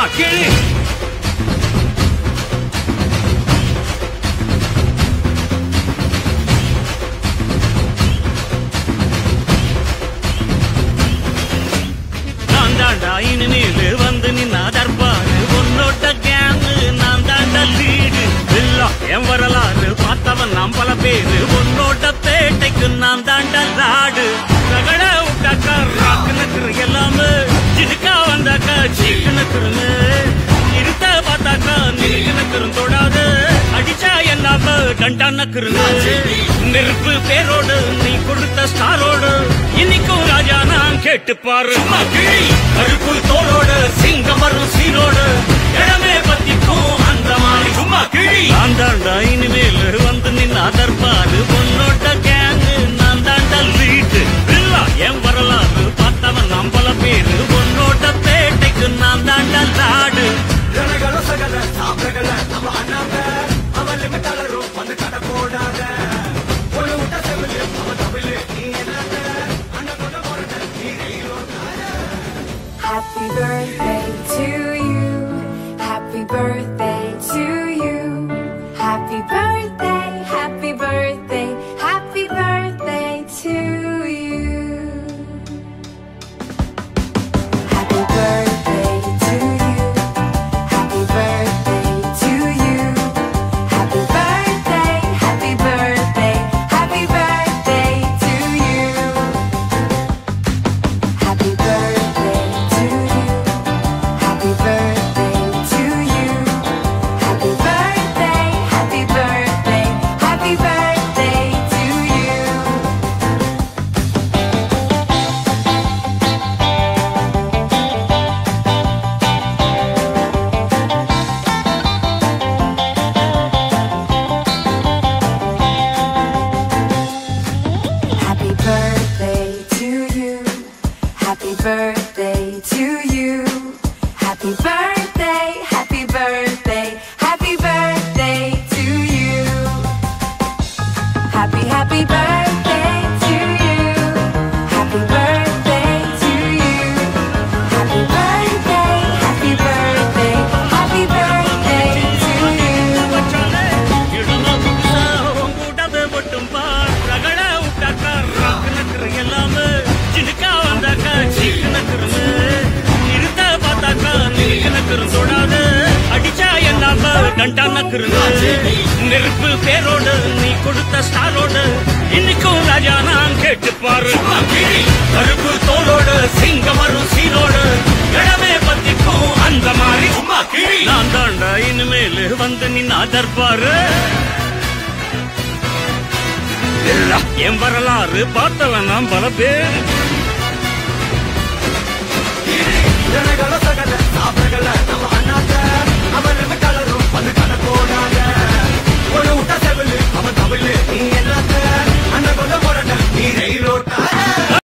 கிழி நான் தாண்டா இனிமேலு வந்து நின்னா தர்பாரு உன்னோட்ட கேங்கு நான் தாண்டா லீடு இல்லா என் வரலாறு பார்த்தவன் நாம் பல பேரு உன்னோட்ட பேட்டைக்கு நான் தாண்டா லாடு ரகட விட்டாக்கா ராக்கு நக்குரு எல்லாமே சிடுக்கா வந்தாக்கா சீக்கு நக்குருங்க இருத்த பார்த்தாக்கா நீங்க நக்குரும் தொடாது அடிச்சா என்னாம டண்டா நக்குருங்க நெருப்பு பேரோடு நீ கொடுத்த ஸ்டாரோடு இன்னைக்கும் ராஜா நான் கேட்டு பாரு கருப்பு தோளோடு சிங்கம் வரும் சீரோடு இடமே பத்திக்கும் அந்த மாதிரி சும்மா கிழி நான் தாண்டா இனிமேல் வந்து நின்னா தர்பாரு பொன்னோட்ட கேங்கு நான் தாண்டா லீட்டு இல்ல என் வரலாறு பார்த்தவன் நாம் பல பேரு பொன்னோட்ட பேட்டைக்கு நான் தாண்டா லாடு ரணகள சகல சாப்பிடகள நம்ம அண்ணாங்க அவன் லிமிட் அலரும் வந்து கடை போடாத ஒரு விட்ட செவிலு அவன் தமிழ் நீ என்னங்க அண்ணன் கொண்ட போறது நீ Happy birthday to you. Happy birthday to you. Happy birthday, happy birthday, happy birthday to you. Happy birthday to you. Happy birthday to you. Happy birthday, happy birthday, happy birthday to you. Happy birthday to you. Happy birthday to you. Happy birthday, happy birthday, happy birthday to you. Happy birthday to you. Happy birthday to you. Happy birthday, happy birthday, happy birthday to you. Happy, happy birthday to you. Happy birthday to you. Happy birthday, happy birthday, happy birthday to you. இடமா புதுசா உன் கூட்டத்தை மட்டும் பார் ரகட விட்டாக்கா ராக்கு நக்குரு எல்லாமே சிடுக்கா வந்தாக்கா சீக்கு நக்குருங்க நிறுத்த பார்த்தாக்கா நீங்க நக்குரும் தொடாது அடிச்சா என்னாம டண்டா நக்குருங்க நெருப்பு பேரோடு நீ கொடுத்த ஸ்டாரோடு இன்னைக்கும் ராஜா நான் கேட்டு பாரு கருப்பு தோளோடு சிங்கம் வரும் சீரோடு இடமே பத்திக்கும் அந்த மாதிரி சும்மா கிழி நான் தாண்டா இனிமேல் வந்து நின்னா தர்பாரு இல்ல, என் வரலாறு பார்த்தவன் நாம் பல பேர்